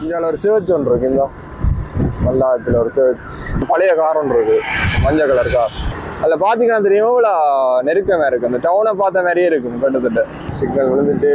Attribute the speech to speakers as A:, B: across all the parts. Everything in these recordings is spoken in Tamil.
A: இந்தியாவில் ஒரு சேர்ச் ஒன்று இருக்கு இந்த மல்லாத்தில் ஒரு சேர்ச் பழைய கார் ஒன்று இருக்கு மஞ்சள் கலர் கார் அதில் பார்த்தீங்கன்னா தெரியும் இவ்வளோ நெருக்கமாக இருக்கு அந்த டவுனை பார்த்த மாதிரியே இருக்கும் கிட்டத்தட்ட சிக்னல் விழுந்துட்டு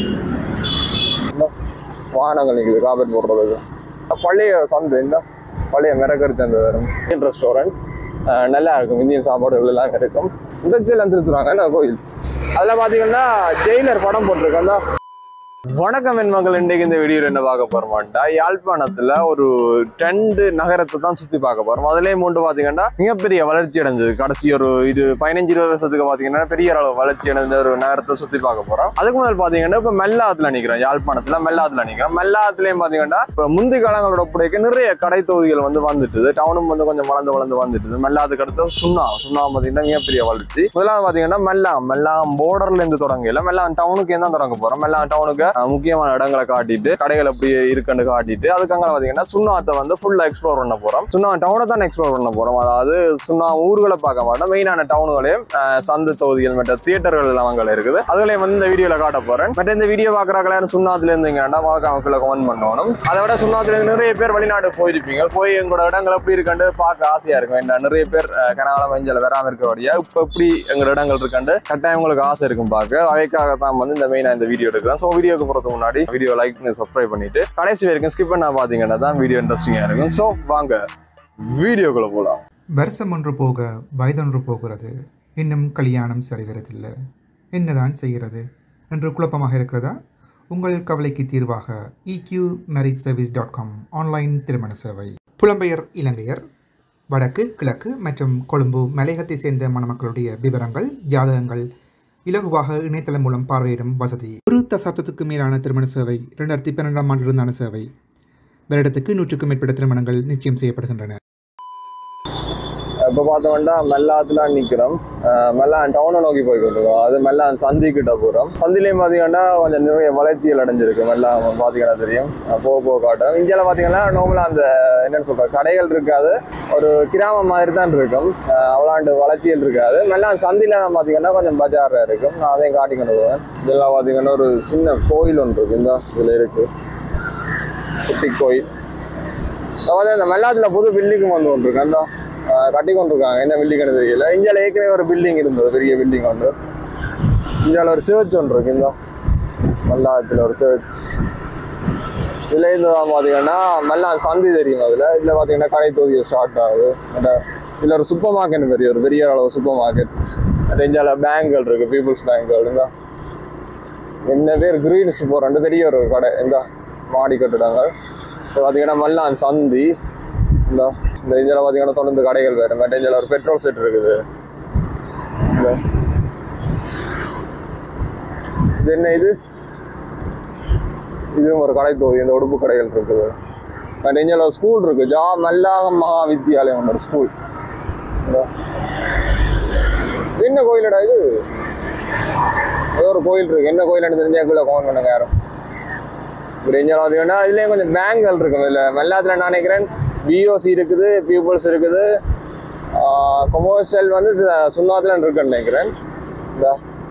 A: இந்த வாகனங்கள் நிற்குது காப்பீட் போடுறதுக்கு பழைய சந்தை இந்த பழைய மிரகர் சந்தை வரும் இந்தியன் ரெஸ்டாரண்ட் நல்லா இருக்கும் இந்தியன் சாப்பாடுகள் எல்லாம் இருக்கும் இதத்தில் வந்துருக்குறாங்க நான் கோயில் அதில் பார்த்தீங்கன்னா ஜெயிலர் படம் போட்டிருக்கேன் அந்த வணக்கம் என் மகள் இன்றைக்கு இந்த வீடியோவில் என்ன பார்க்க போறோமாட்டா யாழ்ப்பாணத்துல ஒரு ரெண்டு நகரத்தை தான் சுத்தி பார்க்க போறோம் அதுலயே மூன்று பாத்தீங்கன்னா மிகப்பெரிய வளர்ச்சி அடைஞ்சது கடைசி ஒரு இது பதினஞ்சு இருபது வருஷத்துக்கு பாத்தீங்கன்னா பெரிய அளவு வளர்ச்சி அடைஞ்ச ஒரு நகரத்தை சுத்தி பார்க்க போறோம் அதுக்கு முதல் பாத்தீங்கன்னா இப்ப மெல்லாத்துல நிக்கிறோம் யாழ்ப்பாணத்துல மெல்லாத்துல நிக்கிறோம் மெல்லாத்துலயும் பாத்தீங்கன்னா இப்ப முந்தி காலங்களோட ஒப்படைக்க நிறைய கடை தொகுதிகள் வந்து வந்துட்டுது டவுனும் வந்து கொஞ்சம் வளர்ந்து வளர்ந்து வந்துட்டுது மெல்லாத்துக்கு அடுத்து சுண்ணா சுண்ணா பாத்தீங்கன்னா மிகப்பெரிய வளர்ச்சி முதலாவது பாத்தீங்கன்னா மெல்லாம் மெல்லாம் போர்டர்ல இருந்து தொடங்கல மெல்லாம் டவுனுக்கு தான் தொடங்க போறோம் மெல்லாம் டவுனுக்கு அஹ் முக்கியமான இடங்களை காட்டிட்டு கடைகள் எப்படி இருக்குன்னு காட்டிட்டு அதுக்காக பாத்தீங்கன்னா சுண்ணாத்தை வந்து ஃபுல்லா எக்ஸ்ப்ளோர் பண்ண போறோம் சுண்ணா டவுனை தான் எக்ஸ்ப்ளோர் பண்ண போறோம் அதாவது சுண்ணா ஊர்களை பார்க்க மாட்டோம் மெயினான டவுனுகளையும் அஹ் சந்தை தொகுதிகள் மற்ற தியேட்டர்கள் எல்லாம் அங்கே இருக்குது அதுகளையும் வந்து இந்த வீடியோல காட்ட போறேன் மற்ற இந்த வீடியோ பாக்குறாங்களா சுண்ணாத்துல இருந்தீங்கன்னா மறக்காம கீழே கமெண்ட் பண்ணணும் அதை விட சுண்ணாத்துல இருந்து நிறைய பேர் வெளிநாடு போயிருப்பீங்க போய் எங்களோட இடங்கள் எப்படி இருக்குன்னு பார்க்க ஆசையா இருக்கும் என்ன நிறைய பேர் அஹ் கனகாலம் மஞ்சள் வராம இருக்கிறபடியா இப்ப எப்படி எங்களோட இடங்கள் இருக்காண்டு கட்டாயம் உங்களுக்கு ஆசை இருக்கும் பார்க்க அவைக்காக தான் வந்து இந்த மெயினா இந்த வீடியோ எடுக்கிறேன் ஸோ வீடியோக்கு போறதுக்கு முன்னாடி வீடியோ லைக் பண்ணி சப்ஸ்கிரைப் பண்ணிட்டு கடைசி வரைக்கும் ஸ்கிப் பண்ணா பாத்தீங்கன்னா தான் வீடியோ இன்ட்ரெஸ்டிங்கா இருக்கும் ஸோ வாங்க வீடியோக்குள்ள போலாம்
B: வருஷம் ஒன்று போக வயதொன்று போகிறது இன்னும் கல்யாணம் சரிவரதில்லை என்னதான் செய்கிறது என்று குழப்பமாக இருக்கிறதா உங்கள் கவலைக்கு தீர்வாக இக்யூ marriage service dot com online திருமண சேவை புலம்பெயர் இலங்கையர் வடக்கு கிழக்கு மற்றும் கொழும்பு மலையகத்தை சேர்ந்த மணமக்களுடைய விவரங்கள் ஜாதகங்கள் இலகுவாக இணையதளம் மூலம் பார்வையிடும் வசதி ஒரு தசாப்தத்துக்கு மேலான திருமண சேவை ரெண்டாயிரத்தி பன்னெண்டாம் ஆண்டிலிருந்தான சேவை வருடத்துக்கு நூற்றுக்கும் மேற்பட்ட திருமணங்கள் நிச்சயம் செய்யப்படுகின்றன
A: இப்போ பார்த்தோம்னா மெல்லாத்துல நிக்கிறோம் அஹ் மெல்லான் டவுனை நோக்கி போய் கொண்டிருக்கோம் அது மெல்லான் சந்தி கிட்ட போகிறோம் சந்திலையும் பார்த்தீங்கன்னா கொஞ்சம் நிறைய வளர்ச்சிகள் அடைஞ்சிருக்கு மெல்லாம் பார்த்தீங்கன்னா தெரியும் அஹ் போக போக காட்டும் இந்தியாவில் பார்த்தீங்கன்னா நார்மலாக அந்த என்னன்னு சொல்ற கடைகள் இருக்காது ஒரு கிராமம் மாதிரி தான் இருக்கும் அஹ் அவ்வளோண்டு வளர்ச்சிகள் இருக்காது மெல்லாம் சந்தில பார்த்தீங்கன்னா கொஞ்சம் பஜார் இருக்கும் நான் அதையும் காட்டி கொண்டு போவேன் இதெல்லாம் பார்த்தீங்கன்னா ஒரு சின்ன கோயில் ஒன்று இருக்கு இந்த இதில் இருக்கு குட்டி கோயில் அதாவது இந்த மெல்லாத்துல புது பில்டிங் வந்து ஒன்று இருக்கு அந்த ஆஹ் கட்டி கொண்டிருக்காங்க என்ன பில்டிங் தெரியல இந்தியாவில் ஏற்கனவே ஒரு பில்டிங் இருந்தது பெரிய பில்டிங் ஒன்று இந்தியாவில் ஒரு சர்ச் ஒன்று இருக்கு இந்த மல்லாத்தில் ஒரு சர்ச் இதில் இருந்து பார்த்தீங்கன்னா மல்லா சந்தி தெரியும் அதில் இதில் பார்த்தீங்கன்னா கடை தொகுதி ஸ்டார்ட் ஆகுது அந்த இதில் ஒரு சூப்பர் மார்க்கெட் பெரிய ஒரு பெரிய அளவு சூப்பர் மார்க்கெட் அந்த இந்தியாவில் பேங்குகள் இருக்கு பீப்புள்ஸ் பேங்குகள் இருந்தா என்ன பேர் கிரீன் சூப்பர் ரெண்டு பெரிய ஒரு கடை இந்த மாடி கட்டுடாங்க இப்போ பார்த்தீங்கன்னா மல்லான் சந்தி இந்த இந்த இதில் பார்த்தீங்கன்னா தொடர்ந்து கடைகள் வேறு மற்ற இதில் ஒரு பெட்ரோல் செட் இருக்குது இந்த இது என்ன இது இதுவும் ஒரு கடை தொகுதி இந்த உடுப்பு கடைகள் இருக்குது மற்ற இதில் ஒரு ஸ்கூல் இருக்கு ஜா மல்லாக மகா வித்தியாலயம் ஒரு ஸ்கூல் என்ன கோயிலடா இது ஏதோ ஒரு கோயில் இருக்கு என்ன கோயில் தெரிஞ்சாக்குள்ள கமெண்ட் பண்ணுங்க யாரும் புரிஞ்சாலும் பார்த்தீங்கன்னா இதுலேயும் கொஞ்சம் பேங்குகள் இருக்கும் இதில் மெல்லாத்தில் நான் நினைக்கிறேன் பிஓசி இருக்குது பீப்புள்ஸ் இருக்குது கொமர்ஷியல் வந்து சுண்ணாத்தில் இருக்குன்னு நினைக்கிறேன் இந்த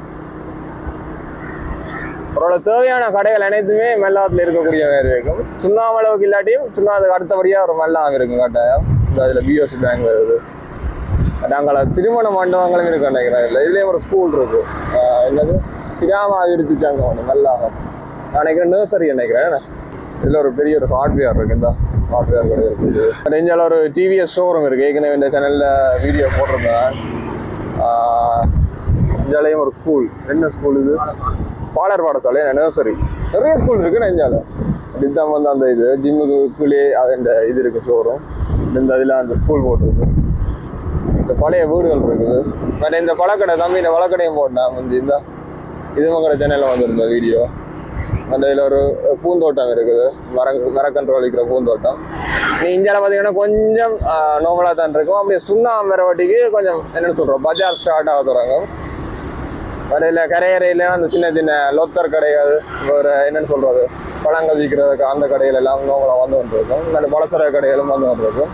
A: அவரோட தேவையான கடைகள் அனைத்துமே மெல்லாத்தில் இருக்கக்கூடிய மாதிரி இருக்கும் சுண்ணாம அளவுக்கு இல்லாட்டியும் சுண்ணாதுக்கு அடுத்தபடியாக ஒரு மெல்லாம் இருக்கும் கட்டாயம் இந்த அதில் பிஓசி பேங்க் வருது நாங்கள் திருமண மண்டபங்களும் இருக்கு நினைக்கிறேன் இல்லை இதுலேயும் ஒரு ஸ்கூல் இருக்கு ஆஹ் என்னது கிராம அபிவிருத்தி சங்கம் ஒன்று நல்லாகும் நான் நினைக்கிறேன் நர்சரி நினைக்கிறேன் இதில் ஒரு பெரிய ஒரு ஹார்ட்வேர் இருக்கு இந்த ஹார்ட்வேர் கடை இருக்குது நெஞ்சால ஒரு டிவிஎஸ் ஷோரூம் இருக்கு ஏற்கனவே இந்த சேனலில் வீடியோ போட்டிருந்தேன் நெஞ்சாலையும் ஒரு ஸ்கூல் என்ன ஸ்கூல் இது பாலர் பாடசாலை நர்சரி நிறைய ஸ்கூல் இருக்கு நெஞ்சால இதுதான் வந்து அந்த இது ஜிம்முக்கு கீழே அது இந்த இது இருக்கு ஷோரூம் இந்த இதில் அந்த ஸ்கூல் போட்டிருக்கு இந்த பழைய வீடுகள் இருக்குது வேற இந்த பழக்கடை தம்பி இந்த பழக்கடையும் போட்டேன் வந்து இந்த இதுவும் கடை சேனலில் வந்திருந்த வீடியோ அந்த இதில் ஒரு பூந்தோட்டம் இருக்குது மர மரக்கன்று அளிக்கிற பூந்தோட்டம் நீ இந்தியாவில் பார்த்தீங்கன்னா கொஞ்சம் நோமலாக தான் இருக்கும் அப்படியே சுண்ணாம்பு வர வாட்டிக்கு கொஞ்சம் என்னென்னு சொல்கிறோம் பஜார் ஸ்டார்ட் ஆக தொடங்கும் வரையில் கரையறையில் அந்த சின்ன சின்ன லோத்தர் கடைகள் ஒரு என்னென்னு சொல்கிறது பழங்கள் விற்கிறதுக்கு அந்த கடைகள் எல்லாம் நோமலாக வந்து வந்துருக்கும் இந்த பலசர கடைகளும் வந்து வந்துருக்கும்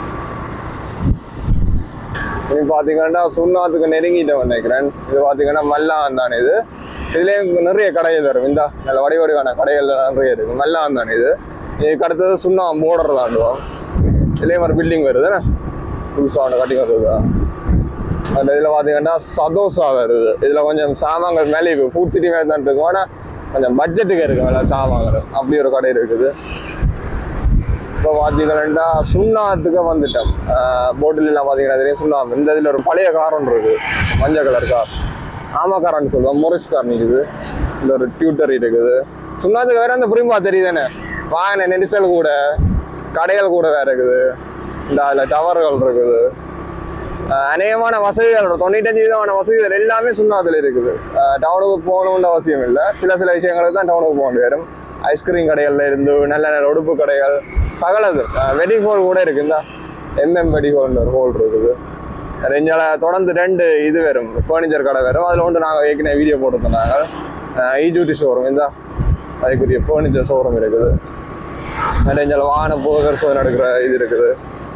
A: இது பார்த்தீங்கன்னா சுண்ணாத்துக்கு நெருங்கிட்டோம் நினைக்கிறேன் இது பார்த்தீங்கன்னா மல்லான் தானே இது இதுலேயும் நிறைய கடைகள் வரும் இந்த நல்ல வடி வடிவான கடைகள் நிறைய இருக்கு மல்லான் தானே இது இதுக்கு அடுத்தது சுண்ணாம்பு போர்டர் தாண்டுவோம் இதுலேயே ஒரு பில்டிங் வருது என்ன புதுசாக ஒன்று கட்டி வருது அந்த இதில் பார்த்தீங்கன்னா சதோசா வருது இதில் கொஞ்சம் சாமான்கள் மேலே இப்போ ஃபுட் சிட்டி மேலே தான் இருக்கும் ஆனால் கொஞ்சம் பட்ஜெட்டுக்கு இருக்கு மேலே சாமான்கள் அப்படி ஒரு கடை இருக்குது இப்போ பார்த்தீங்கன்னா சுண்ணாத்துக்கு வந்துட்டோம் போட்டில் எல்லாம் பார்த்தீங்கன்னா தெரியும் சுண்ணாம்பு இந்த இதில் ஒரு பழைய கார் ஒன்று இருக்குது மஞ்சள் கலர் கார் ஆமா காரான்னு சொல்லுவோம் மொரிஸ் கார் நிற்குது இந்த ஒரு டியூட்டர் இருக்குது சுண்ணாத்துக்கு வேற அந்த புரியுமா தெரியுதானே வாங்கின நெரிசல் கூட கடைகள் கூட வேற இருக்குது இந்த அதில் டவர்கள் இருக்குது ஆஹ் அநேகமான வசதிகள் தொண்ணூத்தஞ்சு விதமான வசதிகள் எல்லாமே சுண்ணாத்துல இருக்குது ஆஹ் டவுனுக்கு போகணுன்ற அவசியம் இல்லை சில சில விஷயங்களுக்கு தான் டவுனுக்கு போக வேண்டி வரும் ஐஸ்கிரீம் கடைகள்ல இருந்து நல்ல நல்ல உடுப்பு கடைகள் சகலது வெட்டிங் ஹோல் கூட இருக்கு இந்த எம்எம் வெட்டிங் ஹோல்னு ஒரு ஹோல் இருக்குது ரெஞ்சால தொடர்ந்து ரெண்டு இது வரும் ஃபர்னிச்சர் கடை வரும் அதில் வந்து நாங்கள் ஏற்கனவே வீடியோ போட்டிருந்தோம் நாங்கள் ஈஜூட்டி ஷோரூம் இந்த அதுக்குரிய ஃபர்னிச்சர் ஷோரூம் இருக்குது ரெஞ்சால வாகன போகர் சோதனை எடுக்கிற இது இருக்குது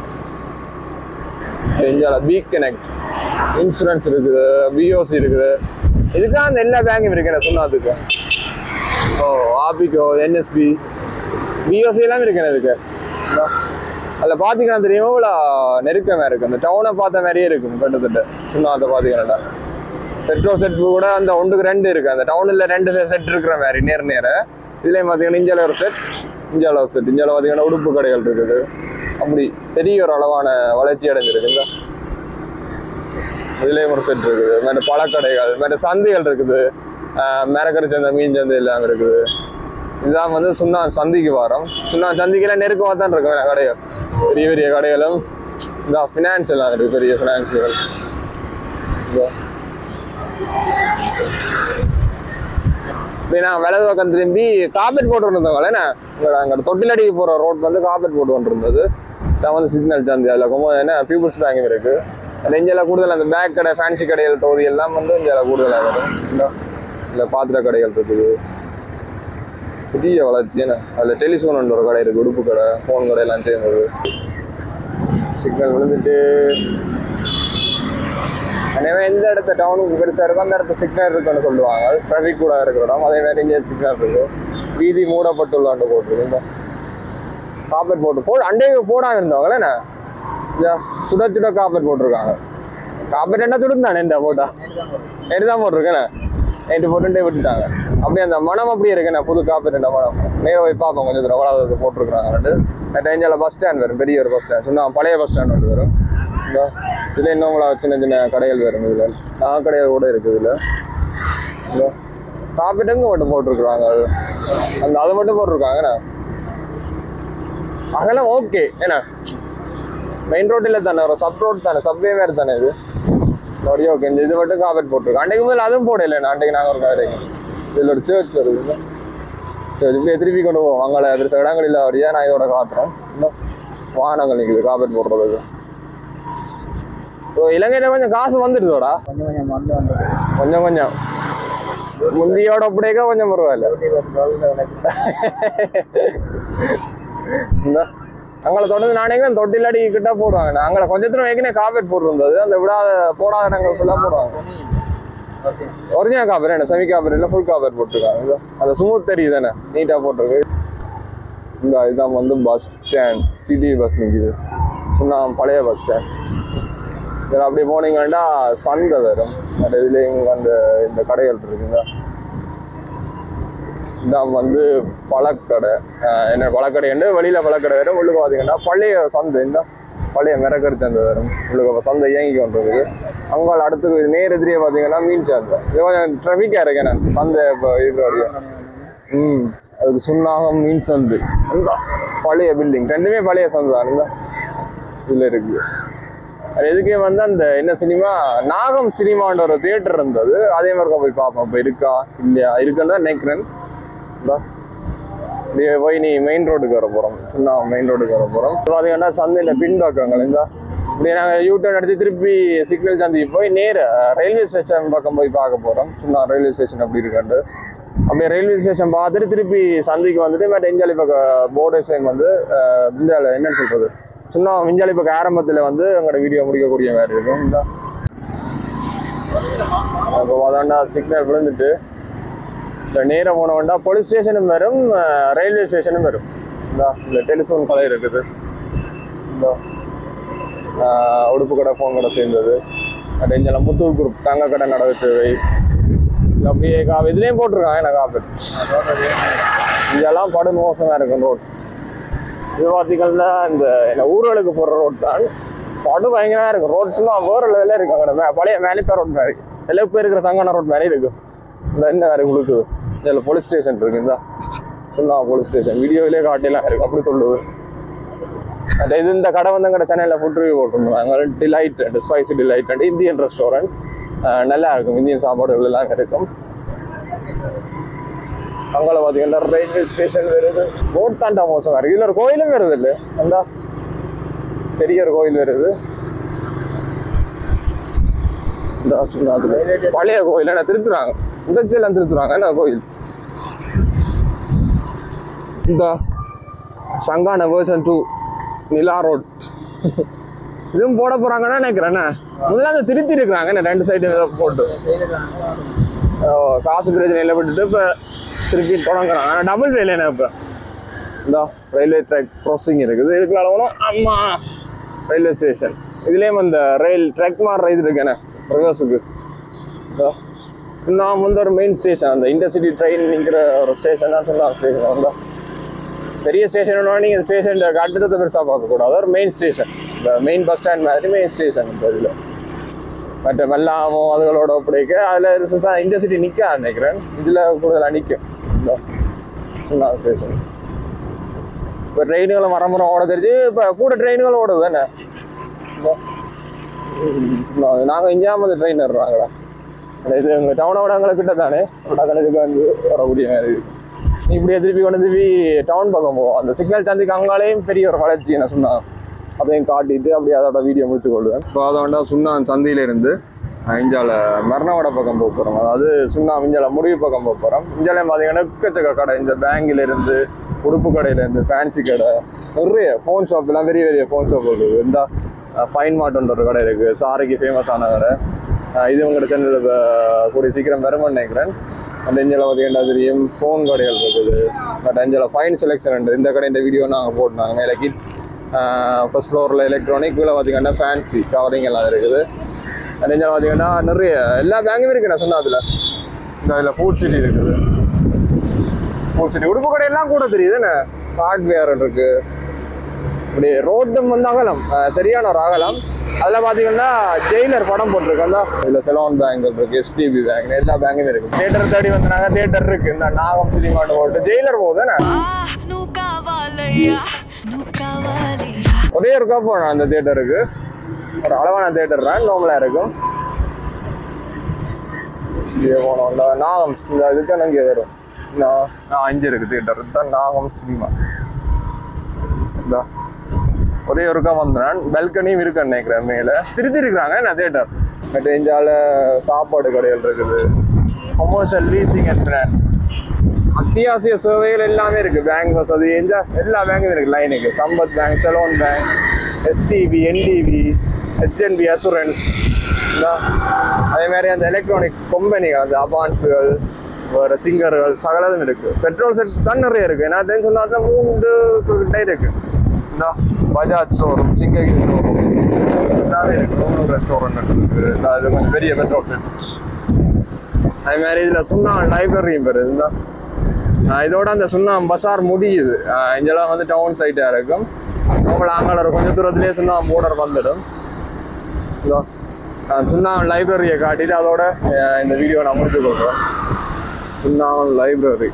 A: இந்தியாவில் பி கனெக்ட் இன்சூரன்ஸ் இருக்குது பிஓசி இருக்குது இதுக்காக அந்த எல்லா பேங்கும் இருக்கு நான் சொன்னதுக்கு ஓ ஆபிகோ என்எஸ்பி பிஓசி எல்லாம் இருக்கு இதுக்கு இதோ. அதில் பார்த்தீங்கன்னா தெரியும் இவ்வளோ நெருக்கமாக இருக்குது அந்த டவுனை பார்த்த மாதிரியே இருக்கும் கிட்டத்தட்ட சுண்ணாத்தை பார்த்தீங்கன்னா பெட்ரோல் செட் கூட அந்த ஒன்றுக்கு ரெண்டு இருக்குது அந்த டவுனில் ரெண்டு செட் இருக்கிற மாதிரி நேர் நேர இதுலேயும் பார்த்தீங்கன்னா இந்தியாவில் ஒரு செட் இந்தியாவில் ஒரு செட் இந்தியாவில் பார்த்தீங்கன்னா உடுப்பு கடைகள் இருக்குது அப்படி பெரிய ஒரு அளவான வளர்ச்சி அடைஞ்சிருக்கு இந்த இதுலேயும் ஒரு செட் இருக்குது மற்ற பழக்கடைகள் மற்ற சந்தைகள் இருக்குது மிரக்கறி சந்தை மீன் சந்தை எல்லாம் இருக்குது இதுதான் வந்து சுண்ணா சந்திக்கு வாரம் சுண்ணா சந்திக்கெல்லாம் நெருக்கமாக தான் இருக்கும் கடைகள் பெரிய பெரிய கடைகளும் இந்த ஃபினான்ஸ் எல்லாம் இருக்குது பெரிய ஃபினான்ஸுகள் இப்போ நாங்கள் வலது பக்கம் திரும்பி காப்பெட் போட்டு இருந்தோங்களே என்ன உங்களோட அங்கே தொட்டிலடிக்கு போகிற ரோட் வந்து காப்பெட் போட்டு கொண்டு இருந்தது தான் வந்து சிக்னல் சந்தி அதில் ரொம்ப என்ன பீப்புள்ஸ் பேங்கும் இருக்குது நெஞ்சில் கூடுதல் அந்த பேக் கடை ஃபேன்சி கடைகள் தொகுதி எல்லாம் வந்து இங்கே கூடுதலாக வரும் இந்த இந்த பாத்திர கடைகள் இருக்குது புதிய வளர்ச்சி என்ன அதில் டெலிஃபோன் ஒரு கடை இருக்குது உடுப்பு கடை ஃபோன் கடை எல்லாம் சேர்ந்தது சிக்னல் விழுந்துட்டு எனவே எந்த இடத்த டவுனுக்கு பெருசாக இருக்கோ அந்த இடத்த சிக்னல் இருக்குன்னு சொல்லுவாங்க ட்ராஃபிக் கூட இருக்கிற இடம் அதே மாதிரி இங்கே சிக்னல் இருக்கு வீதி மூடப்பட்டுள்ளாண்டு போட்டிருக்கு காப்பெட் போட்டு போ அண்டே போடாம இருந்தவங்களே என்ன இந்த சுட சுட காப்பெட் போட்டிருக்காங்க காப்பெட் என்ன சுடுந்தானே இந்த போட்டா நேற்று தான் போட்டிருக்கேன் நேற்று போட்டுட்டே விட்டுட்டாங்க அப்படியே அந்த மனம் அப்படியே இருக்குண்ணே புது காப்பெட் மனம் நேரம் போய் பார்ப்போம் கொஞ்சம் தூரம் எவ்வளோ போட்டிருக்காங்க ரெண்டு டேஞ்சால பஸ் ஸ்டாண்ட் வரும் பெரிய ஒரு பஸ் ஸ்டாண்ட் சொன்னா பழைய பஸ் ஸ்டாண்ட் ஒன்று வரும் இந்த இதில் இன்னும் சின்ன சின்ன கடைகள் வரும் இதில் நகை கடைகள் கூட இருக்குது இதில் இந்த காப்பீட்டுங்க மட்டும் போட்டிருக்குறாங்க அந்த அதை மட்டும் போட்டிருக்காங்கண்ணா அகலம் ஓகே என்ன மெயின் ரோட்டில் தானே ஒரு சப் ரோட் தானே சப்வே வேறு தானே இது அப்படியே ஓகே இந்த இது மட்டும் காப்பீட் போட்டிருக்கோம் அன்றைக்கு மேலே அதுவும் போடல அன்றைக்கு நாங்கள் ஒரு கதை இதில் ஒரு சேர்ச் வருது சரி இப்படியே திருப்பி கொண்டு போவோம் அங்கே பெருசாக இடங்கள் இல்லை அப்படியே நான் இதோட காட்டுறேன் இன்னும் வாகனங்கள் நிற்குது காப்பீட் போடுறதுக்கு இப்போ இலங்கையில கொஞ்சம் காசு வந்துடுதோடா
C: கொஞ்சம் கொஞ்சம் வந்து வந்து
A: கொஞ்சம் கொஞ்சம் முந்தியோட அப்படியே கொஞ்சம் பரவாயில்ல இந்த அங்களை தொடர்ந்து நானே தான் தொட்டிலாடி கிட்ட போடுவாங்க நாங்கள கொஞ்சத்துல ஏற்கனவே காப்பேட் போட்டிருந்தது அந்த விடாத போடாத இடங்கள் ஃபுல்லாக போடுவாங்க ஒரிஜினல் காப்பர் என்ன செமி காப்பர் இல்லை ஃபுல் காப்பர் போட்டிருக்காங்க இதோ அந்த ஸ்மூத் தெரியுது தானே நீட்டாக போட்டிருக்கு இந்த இதான் வந்து பஸ் ஸ்டாண்ட் சிட்டி பஸ் நிற்கிது சொன்னா பழைய பஸ் ஸ்டாண்ட் இதில் அப்படி போனீங்கன்னா சந்தை வரும் அந்த இதுலேயும் அந்த இந்த கடைகள் இருக்குங்க இதான் வந்து பழக்கடை ஆஹ் என்ன பழக்கடை என்று வெளியில் பழக்கடை வரும் உள்ளுக்கு பார்த்தீங்கன்னா பழைய சந்தை இந்த பழைய மிரக்கறி சந்தை வரும் உள்ளுக்கு சந்தை இயங்கி கொண்டிருக்குது அங்கே அடுத்து நேர் எதிரியே பார்த்தீங்கன்னா மீன் சந்தை இது கொஞ்சம் ட்ராஃபிக்காக இருக்கு என்ன சந்தை இப்போ இருக்கிற வரையும் ம் அதுக்கு சுண்ணாகம் மீன் சந்து இந்த பழைய பில்டிங் ரெண்டுமே பழைய சந்தை தான் இந்த இதில் இருக்குது அது எதுக்கே வந்து அந்த என்ன சினிமா நாகம் சினிமான்ற ஒரு தியேட்டர் இருந்தது அதே மாதிரி போய் பார்ப்போம் இப்போ இருக்கா இல்லையா இருக்குன்னு தான் நினைக்கிறேன் இந்தா. இப்படியே போய் நீ மெயின் ரோடுக்கு வர போகிறோம் சின்ன மெயின் ரோடுக்கு வர போகிறோம் பார்த்தீங்கன்னா சந்தையில் பின்பக்கங்கள் இந்த இப்படி நாங்கள் யூட்டர்ன் எடுத்து திருப்பி சிக்னல் சந்திக்கு போய் நேர ரயில்வே ஸ்டேஷன் பக்கம் போய் பார்க்க போகிறோம் சின்ன ரயில்வே ஸ்டேஷன் அப்படி இருக்காண்டு அப்படியே ரயில்வே ஸ்டேஷன் பார்த்துட்டு திருப்பி சந்திக்கு வந்துட்டு மற்ற எஞ்சாலி பக்கம் போர்டு சைன் வந்து அஹ், இந்தியாவில் என்னன்னு சொல்கிறது சும்மா விஞ்சாலி பக்கம் ஆரம்பத்தில் வந்து எங்களோட வீடியோ முடிக்கக்கூடிய மாதிரி இருக்கும் இந்த அப்போ அதாண்டா சிக்னல் விழுந்துட்டு இந்த நேரம் போனவன்டா போலீஸ் ஸ்டேஷனும் வரும் அஹ், ரயில்வே ஸ்டேஷனும் வரும் இந்தா, இந்த டெலிஃபோன் கடை இருக்குது இந்த உடுப்பு கடை ஃபோன் கடை சேர்ந்தது அது இங்கே முத்தூர் குரூப் தங்க கடை நட வச்சவை இது அப்படியே கா இதுலேயும் போட்டிருக்காங்க எனக்கு காப்பீட் இதெல்லாம் படு மோசமாக இருக்கும் ரோட் இது பார்த்தீங்கன்னா இந்த என்ன ஊர்களுக்கு போகிற ரோட் தான் படு பயங்கரமாக இருக்கும் ரோட் சும்மா வேறு லெவலில் இருக்கு அங்கே மே பழைய மேலிப்பா ரோட் மாதிரி எல்லாம் பேர் இருக்கிற சங்கான ரோட் மாதிரி இருக்கு இந்த என்ன மாதிரி உங்களுக்கு இதில் போலீஸ் ஸ்டேஷன் இருக்கு இந்த சுண்ணா போலீஸ் ஸ்டேஷன் வீடியோவிலே காட்டிலாம் இருக்கு அப்படி சொல்லுது அந்த இது இந்த கடை வந்து எங்கட சென்னையில் ஃபுட் ரிவ்யூ போட்டிருந்தாங்க delight and spicy delight and Indian restaurant நல்லா இருக்கும் இந்தியன் சாப்பாடுகள் எல்லாம் இருக்கும் அங்கே பார்த்தீங்கன்னா ரயில்வே ஸ்டேஷன் வருது ரோட் தாண்டா மோசம் இருக்கு இதில் ஒரு கோயிலும் வருது இல்லை அந்த பெரிய ஒரு கோயில் வருது இந்த சும்மா அதுல பழைய கோயில் என்ன திருத்துறாங்க இந்த எல்லாம் திருத்துறாங்க என்ன கோயில் இந்த சங்கான வேர்ஷன் டூ நிலா ரோட் இதுவும் போட போறாங்கன்னு நினைக்கிறேன் என்ன? முதல்ல அந்த திருத்தி இருக்கிறாங்க என்ன ரெண்டு சைடு போட்டு ஓ, காசு பிரச்சனை இல்லை விட்டுட்டு இப்போ திருப்பி தொடங்குறாங்க ஆனால் டபுள் வேலை என்ன இப்போ இந்த ரயில்வே ட்ராக் க்ராசிங் இருக்குது இதுக்குள்ள அளவுனா அம்மா ரயில்வே ஸ்டேஷன் இதுலேயும் அந்த ரயில் ட்ராக் மாறுற இது இருக்கு என்ன ரிவர்ஸுக்கு சுண்ணாம வந்து ஒரு மெயின் ஸ்டேஷன் அந்த இன்டர்சிட்டி ட்ரெயின் நிற்கிற ஒரு ஸ்டேஷன் தான் சுண்ணா ஸ்டேஷன் வந்தா பெரிய ஸ்டேஷன் நீங்கள் ஸ்டேஷன் கட்டிடத்தை பெருசாக பார்க்கக்கூடாது ஒரு மெயின் ஸ்டேஷன் இந்த மெயின் பஸ் ஸ்டாண்ட் மாதிரி மெயின் ஸ்டேஷன் இந்த இதில் மற்ற வெள்ளாமோ அதுகளோட ஒப்படைக்க அதில் இன்டர்சிட்டி நிற்க நினைக்கிறேன் இதில் கூடுதலாக நிற்கும் இந்த சுண்ணா ஸ்டேஷன் இப்போ ட்ரெயினுகளும் வரமுறை ஓட தெரிஞ்சு இப்போ கூட ட்ரெயினுகளும் ஓடுது தானே நாங்கள் இஞ்சாம ட்ரெயின் ஏறுறாங்களா இது எங்கள் டவுனோட எங்களை கிட்ட தானே டக்குனதுக்கு வந்து வரக்கூடிய மாதிரி இருக்கு நீ இப்படியே திருப்பி கொண்டு திருப்பி டவுன் பக்கம் போவோம் அந்த சிக்னல் சந்திக்கு அங்காலேயும் பெரிய ஒரு வளர்ச்சி என்ன சொன்னான் அதையும் காட்டிட்டு அப்படியே அதோட வீடியோ முடிச்சு கொள்ளுவேன் இப்போ அதை வேண்டா சுண்ணான் சந்தையில இருந்து இஞ்சால மரணவட பக்கம் போக போகிறோம் அதாவது சுண்ணா இஞ்சால முடிவு பக்கம் போக போகிறோம் இஞ்சாலையும் பார்த்தீங்கன்னா எக்கச்சக்க கடை இந்த பேங்கில் இருந்து உடுப்பு கடையில இருந்து ஃபேன்சி கடை நிறைய ஃபோன் ஷாப் எல்லாம் பெரிய பெரிய ஃபோன் ஷாப் இருக்குது இந்த ஃபைன் மார்ட்ன்ற ஒரு கடை இருக்குது சாரிக்கு ஃபேமஸான கடை அஹ் இது உங்களோட சேனலில் கூடிய சீக்கிரம் வரும்னு நினைக்கிறேன் அந்த இஞ்சில் பார்த்தீங்கன்னா தெரியும் ஃபோன் கடைகள் இருக்குது பட் இஞ்சில் ஃபைன் செலெக்ஷன் உண்டு இந்த கடை இந்த வீடியோ நாங்கள் போட்டாங்க மேலே கிட்ஸ் ஃபர்ஸ்ட் ஃப்ளோரில் எலக்ட்ரானிக் கீழே பார்த்தீங்கன்னா ஃபேன்சி கவரிங் எல்லாம் இருக்குது அந்த இஞ்சில் பார்த்தீங்கன்னா நிறைய எல்லா பேங்குமே இருக்கு நான் சொன்ன அதில் இந்த அதில் ஃபுட் சிட்டி இருக்குது ஃபுட் சிட்டி உடுப்பு கடையெல்லாம் கூட தெரியுது என்ன ஹார்ட்வேர் இருக்கு இப்படி ரோட்டும் வந்து அகலம் அஹ் சரியான ஒரு அகலம் அதில் பார்த்தீங்கன்னா ஜெயிலர் படம் போட்டிருக்கு அந்த இதில் செலோன் பேங்க் இருக்கு எஸ்டிபி பேங்க் எல்லா பேங்குமே இருக்கு தியேட்டர் தேடி வந்தாங்க தியேட்டர் இருக்கு இந்த நாகம் சினிமான்னு போட்டு ஜெயிலர் போகுது என்ன
C: Ah, నువ్వు కావాలయ్యా నువ్వు కావాలిరా
A: ஒரே இருக்கா போனோம் அந்த தியேட்டருக்கு ஒரு அளவான தியேட்டர் தான் நார்மலாக இருக்கும் இங்கே போனோம் இந்த நாகம் இந்த இதுக்கு இங்கே வரும் நான் நான் அஞ்சு இருக்கு தியேட்டர் இதுதான் நாகம் சினிமா இந்த ஒரே ஒருக்கா வந்தேன் பெல்கனியும் இருக்குன்னு நினைக்கிறேன் மேலே திருத்தி இருக்கிறாங்க நான் தியேட்டர் பட் எஞ்சால சாப்பாடு கடைகள் இருக்குது கமர்ஷியல் லீசிங் அண்ட் ஃபினான்ஸ் அத்தியாவசிய சேவைகள் எல்லாமே இருக்கு பேங்க் வசதி எந்த எல்லா பேங்கும் இருக்கு லைனுக்கு Sampath bank Ceylon bank SDB NDB HNB assurance அதே மாதிரி அந்த எலக்ட்ரானிக் கம்பெனிகள் அந்த அபான்ஸுகள் வேறு சிங்கர்கள் சகலதும் இருக்கு பெட்ரோல் செட் தான் நிறைய இருக்கு ஏன்னா அதுன்னு சொன்னா தான் மூன்று கிட்ட இருக்கு இந்த பஜாஜ் ஷோரூம் சிங்ககிரி ஷோரூம் எல்லாமே இருக்கு மூணு ரெஸ்டாரண்ட் இருக்கு இந்த இது கொஞ்சம் பெரிய பெட்ரோல் செட் அதே மாதிரி இதில் சுண்ணா லைப்ரரியும் வருது இந்த ஆஹ் இதோட அந்த சுண்ணாம் பசார் முடியுது ஆஹ் இங்கெல்லாம் வந்து டவுன் சைட்டாக இருக்கும் நம்மள ஆங்காளர் கொஞ்சம் தூரத்துலேயே சுண்ணாம் போர்டர் வந்துடும் இதோ சுண்ணாம் லைப்ரரியை காட்டிட்டு அதோட ஆஹ் இந்த வீடியோ நான் முடிச்சு கொடுக்குறேன் சுண்ணாம் லைப்ரரி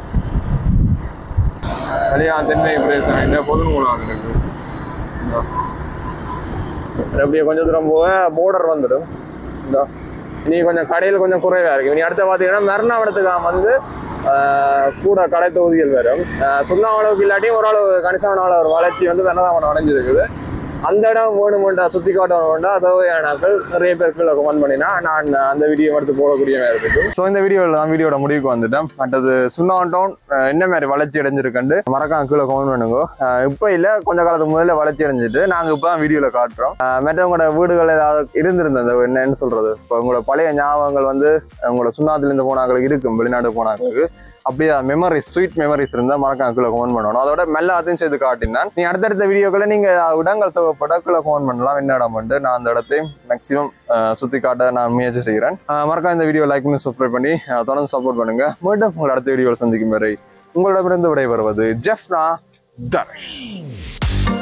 A: வெளியா தென்னை பிரதேசம் இந்த பொதுநூலாம் இருக்கு இதோ. அப்படியே கொஞ்சம் தூரம் போக போர்டர் வந்துடும் இதோ இனி கொஞ்சம் கடையில் கொஞ்சம் குறைவாக இருக்கு இனி அடுத்து பார்த்தீங்கன்னா மெர்னாவடத்துக்கு வந்து ஆஹ், கூட கடை தொகுதிகள் வரும் ஆஹ், சுண்ணாவளவுக்கு இல்லாட்டியும் ஓரளவு கணிசமான அளவு ஒரு வளர்ச்சி வந்து வெள்ளதாமனம் அடைஞ்சிருக்குது அந்த இடம் வேணுமெண்டா சுற்றி காட்டணுமெண்டா தேவையானாக்கள் நிறைய பேர் கீழே கமெண்ட் பண்ணினா நான் அந்த வீடியோ எடுத்து போடக்கூடிய மாதிரி இருக்கும் ஸோ இந்த வீடியோவில் தான் வீடியோட முடிவுக்கு வந்துட்டேன் மற்றது சுண்ணாவன் டவுன் அஹ், என்ன மாதிரி வளர்ச்சி அடைஞ்சிருக்கண்டு மறக்காம கீழே கமெண்ட் பண்ணுங்க அஹ், இப்போ இல்லை கொஞ்ச காலத்துக்கு முதல்ல வளர்ச்சி அடைஞ்சிட்டு நாங்கள் இப்போ தான் வீடியோவில் காட்டுறோம் அஹ், மற்றவங்களோட வீடுகள் ஏதாவது இருந்திருந்தது என்னன்னு சொல்றது இப்போ உங்களோட பழைய ஞாபகங்கள் வந்து உங்களோட சுண்ணாத்துலேருந்து போனாங்களுக்கு இருக்கும் வெளிநாடு போனாங்களுக்கு அப்படியே மெமரிஸ் ஸ்வீட் மெமரிஸ் இருந்தால் மறக்காம கீழே கமெண்ட் பண்ணணும் அதோட மெல்ல அதையும் செய்து காட்டினான் நீ அடுத்தடுத்த வீடியோக்களை நீங்கள் இடங்கள் தேவைப்பட கீழே கமெண்ட் பண்ணலாம் என்ன இடம் வந்து நான் அந்த இடத்தையும் மேக்ஸிமம் சுற்றி காட்ட நான் முயற்சி செய்கிறேன் அஹ் மறக்காம இந்த வீடியோ லைக் பண்ணி சப்ஸ்கிரைப் பண்ணி அஹ் தொடர்ந்து சப்போர்ட் பண்ணுங்க மீண்டும் உங்களை அடுத்த வீடியோவில் சந்திக்கும் வரை உங்களிடமிருந்து விடைபெறுவது ஜெஃப்னா தனுஷ்